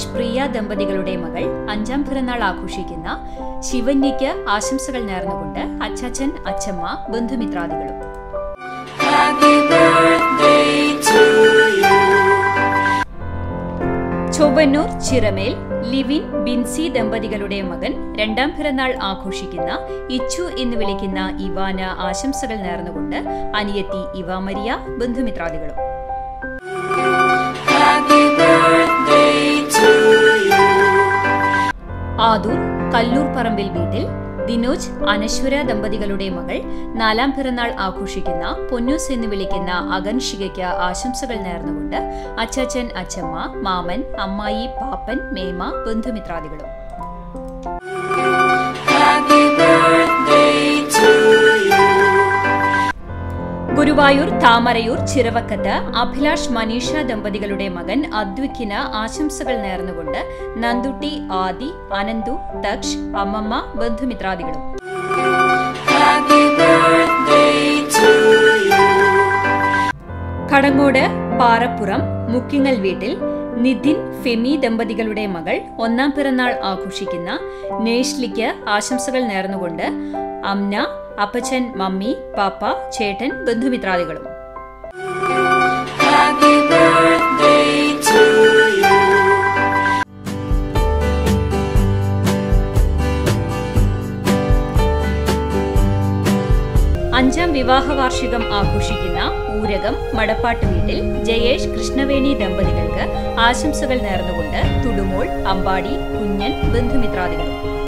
ദിനേശ് പ്രിയ ദമ്പതികളുടെ മകൾ അഞ്ചാം പിറന്നാൾ ആഘോഷിക്കുന്ന ശിവന്യയ്ക്ക് ആശംസകൾ നേർന്നുകൊണ്ട് അച്ചാച്ചൻ അച്ചമ്മ ബന്ധുമിത്രാദികളും ചൊവ്വന്നൂർ ചിറമേൽ ലിവിൻ ബിൻസി ദമ്പതികളുടെ മകൻ രണ്ടാം പിറന്നാൾ ആഘോഷിക്കുന്ന ഇച്ചു എന്ന് വിളിക്കുന്ന ഇവാന ആശംസകൾ നേർന്നുകൊണ്ട് അനിയത്തി ഇവാമരിയ ബന്ധുമിത്രാദികളും ആദൂർ കല്ലൂർ പറമ്പിൽ വീട്ടിൽ ദിനോജ് അനശ്വര ദമ്പതികളുടെ മകൾ നാലാം പിറന്നാൾ ആഘോഷിക്കുന്ന പൊന്നൂസ് എന്ന് വിളിക്കുന്ന അഗൻഷികയ്ക്ക് ആശംസകൾ നേർന്നുകൊണ്ട് അച്ചാച്ചൻ അച്ചമ്മ മാമൻ അമ്മായി പാപ്പൻ മേമ ബന്ധുമിത്രാദികളും ഗുരുവായൂർ താമരയൂർ ചിറവക്കത്ത് അഭിലാഷ് മനീഷ ദമ്പതികളുടെ മകൻ അദ്വിക്കിന് ആശംസകൾ നേർന്നുകൊണ്ട് നന്ദുട്ടി ആദി അനന്തു ദക്ഷ് അമ്മമ്മ ബന്ധുമിത്രാദികളും കടങ്ങോട് പാറപ്പുറം മുക്കിങ്ങൽ വീട്ടിൽ നിതിൻ ഫെമി ദമ്പതികളുടെ മകൾ ഒന്നാം പിറന്നാൾ ആഘോഷിക്കുന്ന നേഷ്ലിക്ക് ആശംസകൾ നേർന്നുകൊണ്ട് അമ്ന അപ്പച്ചൻ മമ്മി പാപ്പ ചേട്ടൻ ബന്ധുമിത്രാദികളും അഞ്ചാം വിവാഹ വാർഷികം ആഘോഷിക്കുന്ന ഊരകം മടപ്പാട്ട് വീട്ടിൽ ജയേഷ് കൃഷ്ണവേണി ദമ്പതികൾക്ക് ആശംസകൾ നേർന്നുകൊണ്ട് തുടുമോൾ അമ്പാടി കുഞ്ഞൻ ബന്ധുമിത്രാദികളും